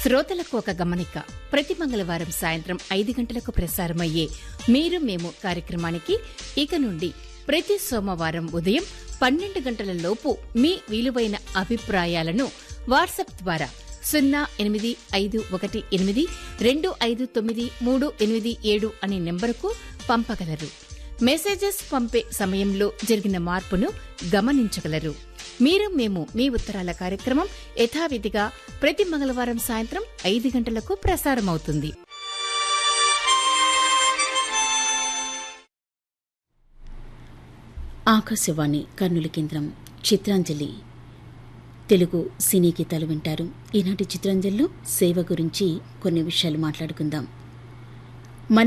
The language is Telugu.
శ్రోతలకు ఒక గమనిక ప్రతి మంగళవారం సాయంత్రం ఐదు గంటలకు ప్రసారమయ్యే మీరు మేము కార్యక్రమానికి ఇక నుండి ప్రతి సోమవారం ఉదయం పన్నెండు గంటల లోపు మీ విలువైన అభిప్రాయాలను వాట్సాప్ ద్వారా సున్నా ఎనిమిది ఐదు ఒకటి ఎనిమిది రెండు ఐదు తొమ్మిది మూడు ఎనిమిది ఏడు అనే నెంబరుకు పంపగలరు మెసేజెస్ పంపే సమయంలో జరిగిన మార్పును గమనించగలరు మీరు మేము మీ ఉత్తరాల కార్యక్రమం యథావిధిగా ప్రతి మంగళవారం సాయంత్రం ఐదు గంటలకు ప్రసారమవుతుంది ఆకాశవాణి కర్నూలు కేంద్రం చిత్రాంజలి తెలుగు సినీ గీతాలు వింటారు ఈనాటి చిత్రాంజలిలో సేవ గురించి కొన్ని విషయాలు మాట్లాడుకుందాం